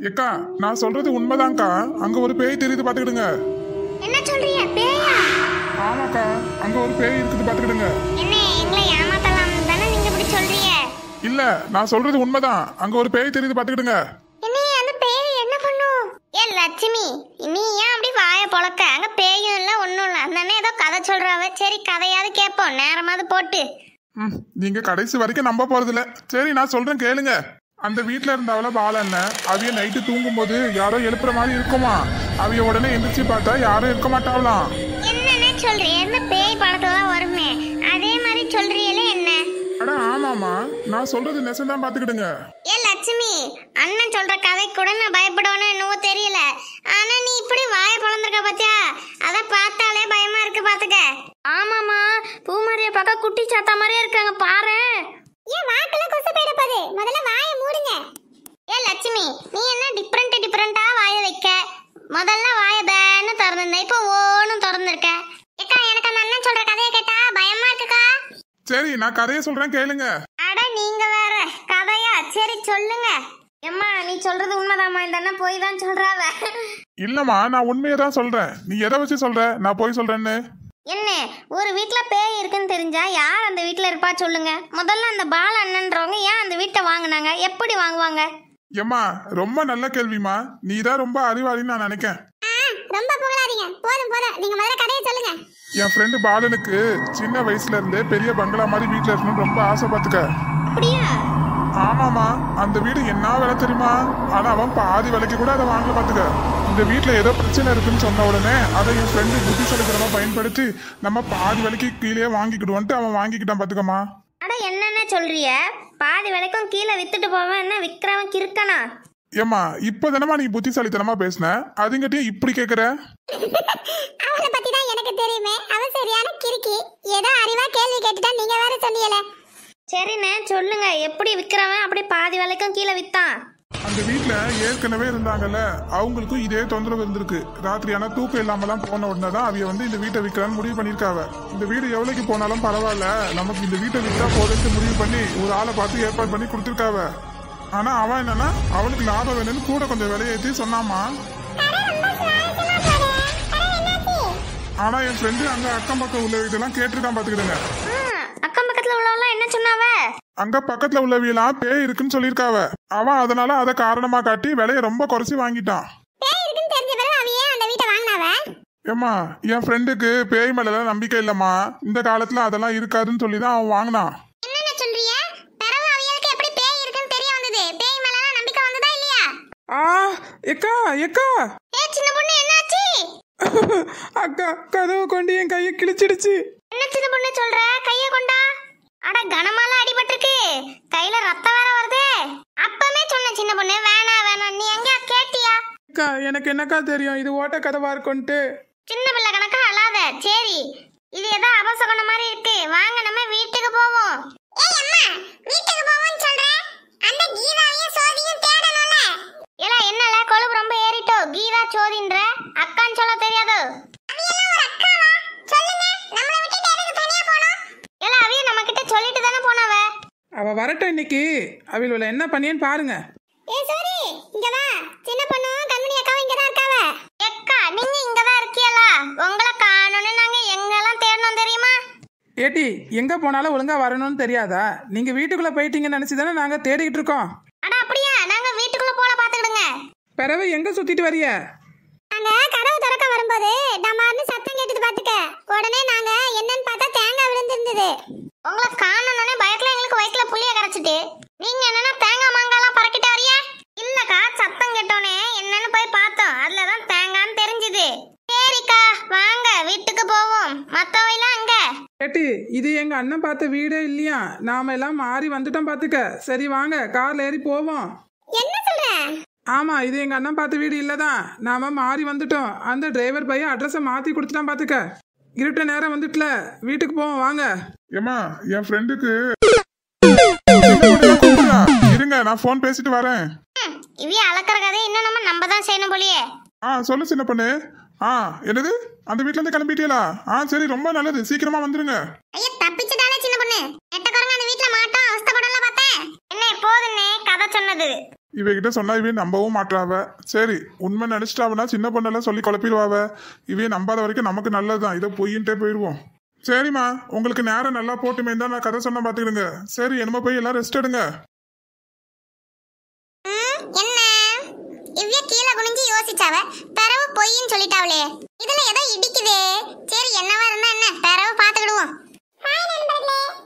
ஏக்கா நான் சொல்றது உண்மைதான்க்கா அங்க ஒரு பேய் தெரியுது பாத்துக்கிடுங்க என்ன சொல்றீங்க பேயா ஆமாக்கா அங்க ஒரு பேய் இருக்குது பாத்துக்கிடுங்க என்ன எங்களை ஏமாத்தலாம் தானே நீங்க இப்படி சொல்றீங்க இல்ல நான் சொல்றது உண்மைதான் அங்க ஒரு பேய் தெரியுது பாத்துக்கிடுங்க என்ன அந்த பேய் என்ன பண்ணும் ஏ லட்சுமி நீ ஏன் அப்படி வாய பொளக்க அங்க பேயும் இல்ல ஒண்ணும் இல்ல அந்த அண்ணன் ஏதோ கதை சொல்றாவ சரி கதையாவது கேட்போம் நேரமாவது போட்டு ம் நீங்க கடைசி வரைக்கும் நம்ப போறது இல்ல சரி நான் சொல்றேன் கேளுங்க அந்த வீட்ல இருந்தவள பாலண்ண அவிய நைட்டு தூங்கும்போது யாரோ எழுப்புற மாதிரி இருக்குமா அவிய உடனே எந்திரிச்சு பார்த்தா யாரும் இருக்க மாட்டாவலாம் என்னன்னு சொல்றீங்க இந்த பேய் படத்துல தான் வருமே அதே மாதிரி சொல்றீங்களே என்ன அட ஆமாமா நான் சொல்றது நெசந்தான் பாத்துக்கிடுங்க ஏ லட்சுமி அண்ணன் சொல்ற கதை கூட நான் பயப்படுவேன்னு என்னவோ தெரியல ஆனா நீ இப்படி வாய பொழந்திருக்க பாத்தியா அத பார்த்தாலே பயமா இருக்கு பாத்துக்க ஆமாமா பூமாரிய பார்க்க குட்டி சாத்தா மாதிரியே இருக்காங்க பாரு ஏன் வாக்குல கொசு போயிட போகுது முதல்ல வாய மூடுங்க ஏ லட்சுமி நீ என்ன டிஃப்ரெண்ட் டிஃப்ரெண்டா வாய வைக்க முதல்ல வாய பேன்னு திறந்திருந்த இப்போ ஓனும் திறந்திருக்க ஏக்கா எனக்கு அந்த அண்ணன் சொல்ற கதையை கேட்டா பயமா இருக்குக்கா சரி நான் கதையை சொல்றேன் கேளுங்க அட நீங்க வேற கதையா சரி சொல்லுங்க எம்மா நீ சொல்றது உண்மைதாம்மா இந்த அண்ணன் போய் தான் சொல்றாவ இல்லம்மா நான் உண்மையை தான் சொல்றேன் நீ எதை வச்சு சொல்ற நான் போய் சொல்றேன்னு என்ன ஒரு வீட்ல பேய் இருக்குன்னு தெரிஞ்சா யார் அந்த வீட்ல இருப்பா சொல்லுங்க முதல்ல அந்த பால அண்ணன்றவங்க ஏன் அந்த வீட்டை வாங்குனாங்க எப்படி வாங்குவாங்க ஏம்மா ரொம்ப நல்ல கேள்விமா நீ தான் ரொம்ப அறிவாளின்னு நான் நினைக்கேன் ரொம்ப புகழாதீங்க போதும் போதும் நீங்க முதல்ல கதையை சொல்லுங்க என் ஃப்ரெண்டு பாலனுக்கு சின்ன வயசுல இருந்தே பெரிய பங்களா மாதிரி வீட்ல இருக்கணும்னு ரொம்ப ஆசை பார்த்துக்க அப்படியா ஆமாமா அந்த வீடு என்ன விலை தெரியுமா ஆனா அவன் பாதி விலைக்கு கூட அதை வாங்கல பாத்துக்க இந்த வீட்ல ஏதோ பிரச்சனை இருக்குன்னு சொன்ன உடனே அதை என் ஃப்ரெண்டு புத்திசாலித்தனமா பயன்படுத்தி நம்ம பாதி விலைக்கு கீழே வாங்கிக்கிடுவோன்ட்டு அவன் வாங்கிக்கிட்டான் பாத்துக்கம்மா அட என்னென்ன சொல்றிய பாதி விலைக்கும் கீழே வித்துட்டு போவேன் என்ன விக்கிறவன் கிறுக்கனா ஏம்மா இப்போ தானமா நீ புத்திசாலித்தனமா பேசுன அதுங்கிட்டயும் இப்படி கேக்குற அவளை பத்தி தான் எனக்கு தெரியுமே அவ சரியான கிறுக்கி ஏதோ அறிவா கேள்வி கேட்டுட்டா நீங்க வேற சொன்னீங்களே சரிண்ணே சொல்லுங்க எப்படி விக்கிறவன் அப்படி பாதி விலைக்கும் கீழே வித்தான் அந்த வீட்ல ஏற்கனவே இருந்தாங்கல்ல அவங்களுக்கும் இதே தொந்தரவு இருந்திருக்கு ராத்திரி ஆனா தூக்கம் இல்லாமலாம் போன உடனே தான் அவிய வந்து இந்த வீட்டை விற்கலான்னு முடிவு பண்ணிருக்காவ இந்த வீடு எவ்வளவுக்கு போனாலும் பரவாயில்ல நமக்கு இந்த வீட்டை வித்தா போதுன்னு முடிவு பண்ணி ஒரு ஆளை பார்த்து ஏற்பாடு பண்ணி கொடுத்துருக்காவ ஆனா அவன் என்னன்னா அவனுக்கு லாபம் வேணும்னு கூட கொஞ்சம் விலையேற்றி சொன்னாமா ஆனா என் ஃப்ரெண்டு அங்க அக்கம் பக்கம் உள்ள வீட்டெல்லாம் கேட்டிருக்கான் பாத்துக்கிடுங்க அக்கம் பக்கத்துல உள்ளவெல்லாம் என்ன சொன்னாவ அங்க பக்கத்துல உள்ளவியெல்லாம் பேய் இருக்குன்னு சொல்லியிருக்காவ அவன் அதனால அதை காரணமா காட்டி விலையை ரொம்ப குறைச்சி வாங்கிட்டான் பேய் இருக்குன்னு தெரிஞ்ச பிறகு அவ ஏன் அந்த வீட்டை வாங்கினாவ ஏம்மா என் ஃப்ரெண்டுக்கு பேய் மேலாம் நம்பிக்கை இல்லம்மா இந்த காலத்துல அதெல்லாம் இருக்காதுன்னு சொல்லி தான் அவன் வாங்கினான் என்னென்ன சொல்றிய பிறகு அவியலுக்கு எப்படி பேய் இருக்குன்னு தெரிய வந்தது பேய் மேல நம்பிக்கை வந்ததா இல்லையா ஆ எக்கா எக்கா ஏ சின்ன பொண்ணு என்னாச்சு அக்கா கதவு கொண்டு என் கையை கிழிச்சிடுச்சு என்ன சின்ன பொண்ணு சொல்ற கைய கொண்டா அட கனமால அடிபட்டிருக்கு கையில ரத்தம் வேற வருதே அப்பமே சொன்ன சின்ன பொண்ணு வேணா வேணாம் நீ எங்க கேட்டியா அக்கா எனக்கு என்னக்கா தெரியும் இது ஓட்ட கதவா இருக்கும்ட்டு சின்ன பிள்ளை கணக்கா அழாத சரி இது ஏதோ அபசகுணம் மாதிரி இருக்கு வாங்க நம்ம வீட்டுக்கு போவோம் ஏய் அம்மா வீட்டுக்கு போவோம்னு சொல்ற அந்த கீதாவையும் சோதியும் தேடணும்ல ஏல என்னல கொழுப்பு ரொம்ப ஏறிட்டோ கீதா சோதின்ற அக்கான்னு சொல்ல தெரியாது அவிய நம்ம கிட்ட சொல்லிட்டு தானே போனவ அவ வரட்டும் இன்னைக்கு அவளோட என்ன பண்ணியன்னு பாருங்க ஏ சோரி இங்க வா சின்ன பொண்ணு கண்மணி அக்காவும் இங்க தான் இருக்காவ எக்கா நீங்க இங்க தான் இருக்கீங்களா உங்களை காணோம்னு நாங்க எங்கெல்லாம் தேடணும் தெரியுமா ஏட்டி எங்க போனாலும் ஒழுங்கா வரணும்னு தெரியாதா நீங்க வீட்டுக்குள்ள போயிட்டீங்கன்னு நினைச்சு தானே நாங்க தேடிக்கிட்டு இருக்கோம் அட அப்படியா நாங்க வீட்டுக்குள்ள போல பாத்துக்கிடுங்க பிறவு எங்க சுத்திட்டு வரிய நாங்க கதவு திறக்க வரும்போது டமார்னு சத்தம் கேட்டது பாத்துக்க உடனே நாங்க என்னன்னு பார்த்தா தேங்காய் விழுந்திருந்தது உங்களை காணணும்னே பயத்துல எங்களுக்கு வயிற்றுல புளிய கரைச்சிட்டு நீங்க என்னன்னா தேங்காய் மாங்காலாம் பறக்கிட்டு வரியா இல்லக்கா சத்தம் கேட்டோனே என்னன்னு போய் பார்த்தோம் அதுலதான் தேங்காய்னு தெரிஞ்சுது சரிக்கா வாங்க வீட்டுக்கு போவோம் மத்தவையெல்லாம் அங்க ஏட்டி இது எங்க அண்ணன் பார்த்த வீடே இல்லையா நாம எல்லாம் மாறி வந்துட்டோம் பாத்துக்க சரி வாங்க கார்ல ஏறி போவோம் என்ன சொல்ற ஆமா இது எங்க அண்ணன் பார்த்த வீடு இல்லதான் நாம மாறி வந்துட்டோம் அந்த டிரைவர் பையன் அட்ரஸை மாத்தி கொடுத்துட்டான் பாத்துக்க இருட்ட நேரம் வந்துட்டுல வீட்டுக்கு போவோம் வாங்க ஏம்மா என் ஃப்ரெண்டுக்கு இருங்க நான் ஃபோன் பேசிட்டு வரேன் இவ்விய அளக்கிற கதை இன்னும் நம்ம நம்ம தான் செய்யணும் போலியே ஆ சொல்லு சின்ன பொண்ணு ஆ என்னது அந்த வீட்ல இருந்து கிளம்பிட்டீங்களா ஆ சரி ரொம்ப நல்லது சீக்கிரமா வந்துருங்க ஐயா தப்பிச்சுட்டாலே சின்ன பொண்ணு நெட்டக்காரங்க அந்த வீட்ல மாட்டோம் அவஸ்தைப்படல பார்த்தேன் என்ன போதுன்னே கதை சொன்னது இவகிட்ட சொன்னா இவன் நம்பவும் மாட்டாவ சரி உண்மை நினைச்சிட்டாவனா சின்ன பொண்ணெல்லாம் சொல்லி குழப்பிடுவாவ இவைய நம்பாத வரைக்கும் நமக்கு நல்லதுதான் இதை பொய்யின்ட்டே போயிடுவோம் சரிம்மா உங்களுக்கு நேரம் நல்லா போட்டுமே தான் நான் கதை சொன்ன பாத்துக்கிடுங்க சரி என்னமோ போய் எல்லாம் ரெஸ்ட் எடுங்க ம், என்ன இவ்விய கீழே குனிஞ்சு யோசிச்சாவ பிறவு பொய்ன்னு சொல்லிட்டாவளே இதுல ஏதோ இடிக்குதே சரி என்னவா இருந்தா என்ன பிறவு பாத்துக்கிடுவோம் ஹாய் நண்பர்களே